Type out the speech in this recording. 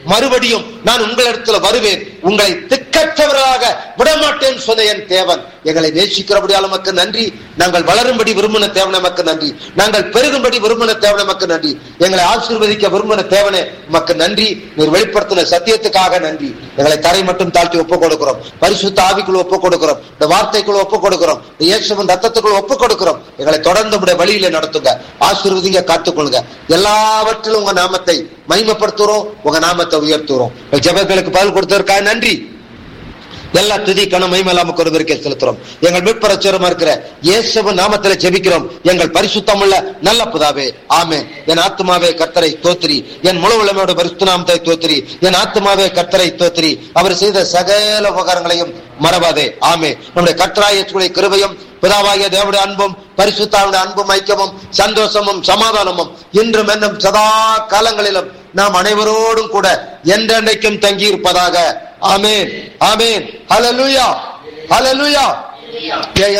மறுபடியும் நான் உங்களிடத்துல வருவேன் உங்களை திக்கற்றவர்களாக விடமாட்டேன் சொன்ன என் தேவன் எங்களை நேசிக்கிறபடியால் நமக்கு நன்றி நாங்கள் வளரும்படி விரும்பின தேவன் நமக்கு நன்றி நாங்கள் பெருகும்படி விரும்பின தேவன் நமக்கு நன்றி எங்களை ஆசீர்வதிக்க விரும்பின தேவனே நமக்கு நன்றி நீர் வெளிப்படுத்தின சத்தியத்துக்காக நன்றி எங்களை தரை மட்டும் தாழ்த்தி ஒப்புக் கொடுக்கிறோம் பரிசுத்த ஆவிக்குள் ஒப்புக் கொடுக்கிறோம் இந்த வார்த்தைக்குள் ஒப்புக் கொடுக்கிறோம் இந்த இயேசுவின் ரத்தத்துக்குள் ஒப்புக் கொடுக்கிறோம் எங்களை தொடர்ந்து உடைய வழியில நடத்துங்க ஆசீர்வதிங்க காத்துக்கொள்ளுங்க எல்லாவற்றிலும் உங்க நாமத்தை மகிமைப்படுத்துறோம் உங்க நாமத்தை உயர்த்துறோம் ஜெபங்களுக்கு பதில் கொடுத்ததற்காக நன்றி எல்லா துதி கணம் மகிமெல்லாம் கொடுவருக்கே செலுத்துறோம் எங்கள் மீட்பரச்சரமா இருக்கிற இயேசுவின் நாமத்துல ஜெபிக்கிறோம் எங்கள் பரிசுத்தமுள்ள நல்ல புதாவே ஆமென் என் ஆத்மாவே கர்த்தரை தோத்திரி என் முழு உளமையோட பரிசுத்த நாமத்தை தோத்திரி என் ஆத்மாவே கர்த்தரை தோத்திரி அவர் செய்த சகல உபகாரங்களையும் மறவாதே ஆமே நம்முடைய கர்த்தராயத்துடைய கிருபையும் பிதாவாகிய தேவனுடைய அன்பும் பரிசுத்தாவுடைய அன்பும் ஐக்கியமும் சந்தோஷமும் சமாதானமும் இன்றும் என்னும் சதா காலங்களிலும் நாம் அனைவரோடும் கூட என்றென்றைக்கும் தங்கி இருப்பதாக ஆமேன் ஆமேன் ஹalleluya ஹalleluya